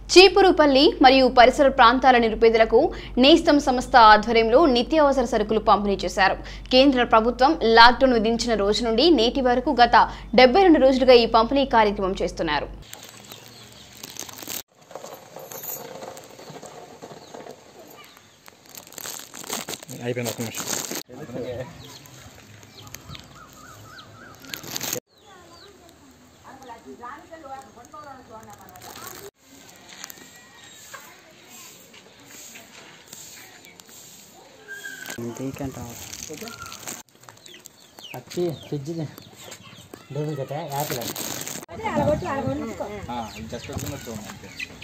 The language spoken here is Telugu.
చీపురుపల్లి మరియు పరిసర ప్రాంతాల నిరుపేదలకు నేస్తం సంస్థ ఆధ్వర్యంలో నిత్యావసర సరుకులు పంపిణీ చేశారు కేంద్ర ప్రభుత్వం లాక్డౌన్ విధించిన రోజు నుండి నేటి వరకు గత డెబ్బై రెండు రోజులుగా ఈ పంపిణీ కార్యక్రమం చేస్తున్నారు అయిపోయింది ఒక నిమిషం అచ్చి ఫ్రిడ్జ్ డబ్బులు కట్టా యాపిల్ జస్ట్ వచ్చిందో చూడండి అంతే